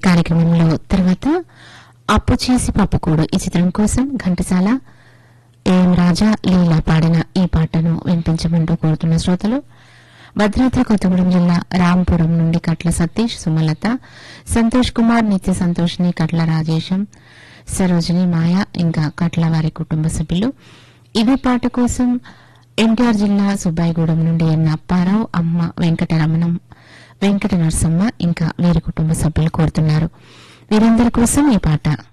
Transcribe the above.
కార్యక్రమంలో తర్వాత అప్పు చేసి పప్పుకూడు ఈ చిత్రం కోసం ఘంటసాల ఏం రాజా లీలా పాడిన ఈ పాటను వినిపించమంటూ కోరుతున్న శ్రోతలు భద్రాద్రి కొత్తగూడెం జిల్లా రాంపురం నుండి కట్ల సతీష్ సుమలత సంతోష్ కుమార్ నిత్య సంతోష్ని కట్ల రాజేశం సరోజిని మాయ ఇంకా కట్ల వారి కుటుంబ సభ్యులు ఇదే పాట కోసం ఎన్టీఆర్ జిల్లా సుబ్బాయిగూడెం నుండి ఎన్ అప్పారావు అమ్మ వెంకటరమణం వెంకట నరసమ్మ ఇంకా వీరి కుటుంబ సభ్యులు కోరుతున్నారు వీరందరి కోసం ఈ పాట